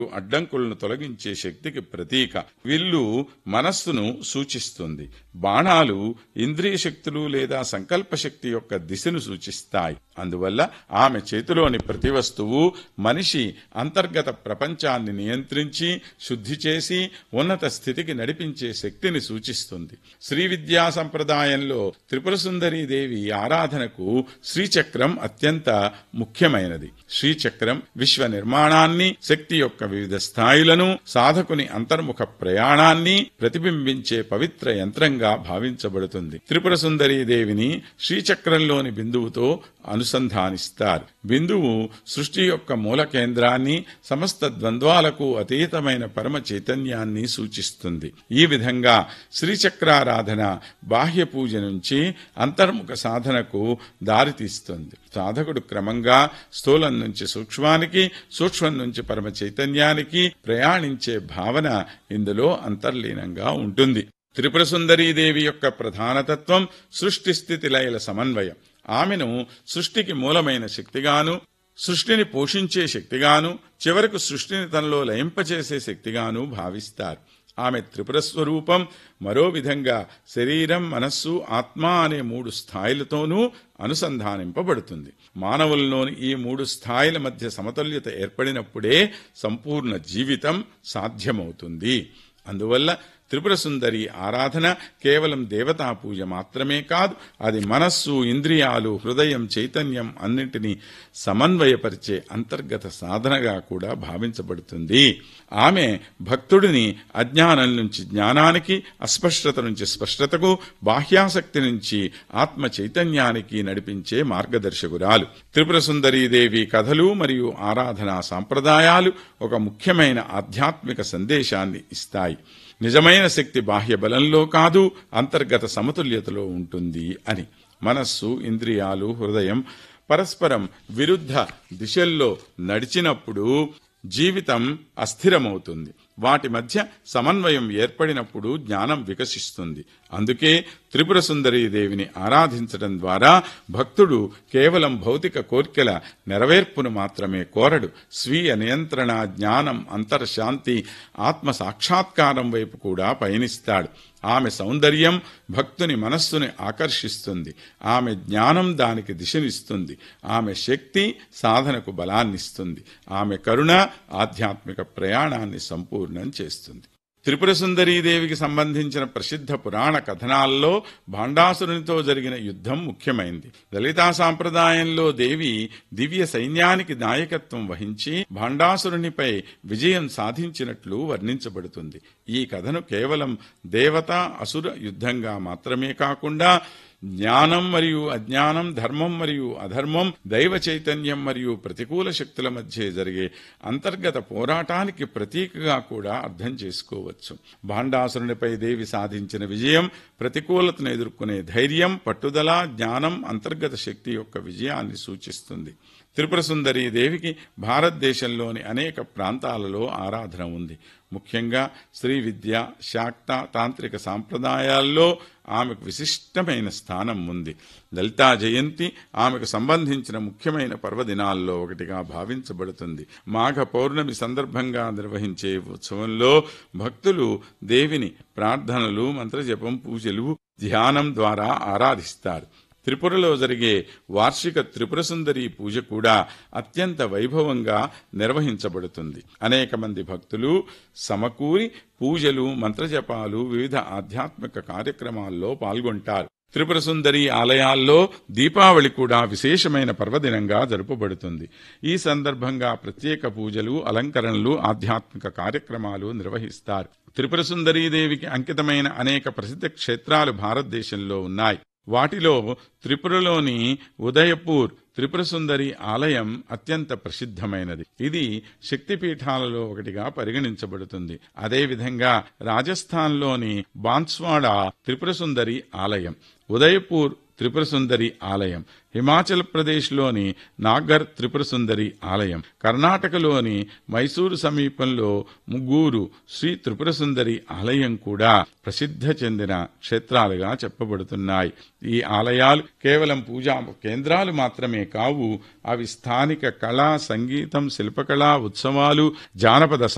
అడ్డంకులను తొలగించే శక్తికి ప్రతీక విల్లు మనస్సును సూచిస్తుంది బాణాలు ఇంద్రియ శక్తులు లేదా సంకల్ప శక్తి యొక్క దిశను సూచిస్తాయి అందువల్ల ఆమె చేతిలోని ప్రతి వస్తువు మనిషి అంతర్గత ప్రపంచాన్ని నియంత్రించి శుద్ధి చేసి ఉన్నత స్థితికి నడిపించే శక్తిని సూచిస్తుంది శ్రీ విద్యా సంప్రదాయంలో త్రిపుర సుందరీ దేవి ఆరాధనకు శ్రీచక్రం అత్యంత ముఖ్యమైనది శ్రీచక్రం విశ్వ నిర్మాణాన్ని శక్తి యొక్క వివిధ స్థాయిలను సాధకుని అంతర్ముఖ ప్రయాణాన్ని ప్రతిబింబించే పవిత్ర యంత్రంగా భావించబడుతుంది త్రిపుర సుందరీ దేవిని శ్రీచక్రంలోని బిందువుతో అనుసంధానిస్తారు బిందువు సృష్టి యొక్క మూల కేంద్రాన్ని సమస్త ద్వంద్వాలకు అతీతమైన పరమ చైతన్యాన్ని సూచిస్తుంది ఈ విధంగా శ్రీచక్రారాధన బాహ్య పూజ నుంచి అంతర్ముఖ సాధనకు దారితీస్తుంది సాధకుడు క్రమంగా స్థూలం నుంచి సూక్ష్మానికి సూక్ష్మం నుంచి పరమ చైతన్యానికి ప్రయాణించే భావన ఇందులో అంతర్లీనంగా ఉంటుంది త్రిపుర సుందరీదేవి యొక్క ప్రధానతత్వం సృష్టి స్థితి లయల సమన్వయం ఆమెను సృష్టికి మూలమైన శక్తిగాను సృష్టిని పోషించే శక్తిగాను చివరకు సృష్టిని తనలో లయింపచేసే శక్తిగాను భావిస్తారు ఆమె త్రిపుర స్వరూపం మరో విధంగా శరీరం మనస్సు ఆత్మ అనే మూడు స్థాయిలతోనూ అనుసంధానింపబడుతుంది మానవుల్లోని ఈ మూడు స్థాయిల మధ్య సమతుల్యత ఏర్పడినప్పుడే సంపూర్ణ జీవితం సాధ్యమవుతుంది అందువల్ల త్రిపుర సుందరి ఆరాధన కేవలం దేవతా పూజ మాత్రమే కాదు అది మనస్సు ఇంద్రియాలు హృదయం చైతన్యం అన్నింటినీ సమన్వయపరిచే అంతర్గత సాధనగా కూడా భావించబడుతుంది ఆమె భక్తుడిని అజ్ఞానం నుంచి జ్ఞానానికి అస్పష్టత నుంచి స్పష్టతకు బాహ్యాసక్తి నుంచి ఆత్మ చైతన్యానికి నడిపించే మార్గదర్శకురాలు త్రిపుర సుందరీదేవి కథలు మరియు ఆరాధనా సాంప్రదాయాలు ఒక ముఖ్యమైన ఆధ్యాత్మిక సందేశాన్ని ఇస్తాయి నిజమైన శక్తి బాహ్య బలంలో కాదు అంతర్గత సమతుల్యతలో ఉంటుంది అని మనస్సు ఇంద్రియాలు హృదయం పరస్పరం విరుద్ధ దిశల్లో నడిచినప్పుడు జీవితం అస్థిరమవుతుంది వాటి మధ్య సమన్వయం ఏర్పడినప్పుడు జ్ఞానం వికసిస్తుంది అందుకే త్రిపుర సుందరీ దేవిని ఆరాధించడం ద్వారా భక్తుడు కేవలం భౌతిక కోర్కెల నెరవేర్పును మాత్రమే కోరడు స్వీయ నియంత్రణ జ్ఞానం అంతర్శాంతి ఆత్మ సాక్షాత్కారం వైపు కూడా పయనిస్తాడు ఆమె సౌందర్యం భక్తుని మనస్సుని ఆకర్షిస్తుంది ఆమె జ్ఞానం దానికి దిశనిస్తుంది ఆమె శక్తి సాధనకు బలాన్నిస్తుంది ఆమె కరుణ ఆధ్యాత్మిక ప్రయాణాన్ని సంపూర్ణం చేస్తుంది త్రిపుర సుందరీదేవికి సంబంధించిన ప్రసిద్ధ పురాణ కథనాల్లో భాండాసురునితో జరిగిన యుద్ధం ముఖ్యమైంది లలితా సాంప్రదాయంలో దేవి దివ్య సైన్యానికి నాయకత్వం వహించి భాండాసురునిపై విజయం సాధించినట్లు వర్ణించబడుతుంది ఈ కథను కేవలం దేవత అసుర యుద్ధంగా మాత్రమే కాకుండా జ్ఞానం మరియు అజ్ఞానం ధర్మం మరియు అధర్మం దైవ చైతన్యం మరియు ప్రతికూల శక్తుల మధ్య జరిగే అంతర్గత పోరాటానికి ప్రతీకగా కూడా అర్థం చేసుకోవచ్చు భాండాసురునిపై దేవి సాధించిన విజయం ప్రతికూలతను ఎదుర్కొనే ధైర్యం పట్టుదల జ్ఞానం అంతర్గత శక్తి యొక్క విజయాన్ని సూచిస్తుంది త్రిపుర సుందరి దేవికి భారతదేశంలోని అనేక ప్రాంతాలలో ఆరాధన ఉంది ముఖ్యంగా శ్రీ విద్య శాక్త తాంత్రిక సాంప్రదాయాల్లో ఆమెకు విశిష్టమైన స్థానం ఉంది లలితా జయంతి ఆమెకు సంబంధించిన ముఖ్యమైన పర్వదినాల్లో ఒకటిగా భావించబడుతుంది మాఘ పౌర్ణమి సందర్భంగా నిర్వహించే ఉత్సవంలో భక్తులు దేవిని ప్రార్థనలు మంత్రజపం పూజలు ధ్యానం ద్వారా ఆరాధిస్తారు త్రిపురలో జరిగే వార్షిక త్రిపుర సుందరి పూజ కూడా అత్యంత వైభవంగా నిర్వహించబడుతుంది అనేక మంది భక్తులు సమకూరి పూజలు మంత్రజపాలు వివిధ ఆధ్యాత్మిక కార్యక్రమాల్లో పాల్గొంటారు త్రిపుర సుందరి ఆలయాల్లో దీపావళి కూడా విశేషమైన పర్వదినంగా జరుపబడుతుంది ఈ సందర్భంగా ప్రత్యేక పూజలు అలంకరణలు ఆధ్యాత్మిక కార్యక్రమాలు నిర్వహిస్తారు త్రిపుర సుందరీదేవికి అంకితమైన అనేక ప్రసిద్ధ క్షేత్రాలు భారతదేశంలో ఉన్నాయి వాటిలో త్రిపురలోని ఉదయపూర్ త్రిపుర సుందరి ఆలయం అత్యంత ప్రసిద్ధమైనది ఇది శక్తిపీఠాలలో ఒకటిగా పరిగణించబడుతుంది అదేవిధంగా రాజస్థాన్లోని బాన్స్వాడా త్రిపుర సుందరి ఆలయం ఉదయపూర్ త్రిపుర సుందరి ఆలయం హిమాచల్ ప్రదేశ్లోని నాగర్ త్రిపుర సుందరి ఆలయం కర్ణాటకలోని మైసూరు సమీపంలో ముగ్గూరు శ్రీ త్రిపుర సుందరి ఆలయం కూడా ప్రసిద్ధ చెందిన క్షేత్రాలుగా చెప్పబడుతున్నాయి ఈ ఆలయాలు కేవలం పూజా కేంద్రాలు మాత్రమే కావు అవి స్థానిక కళ సంగీతం శిల్పకళ ఉత్సవాలు జానపద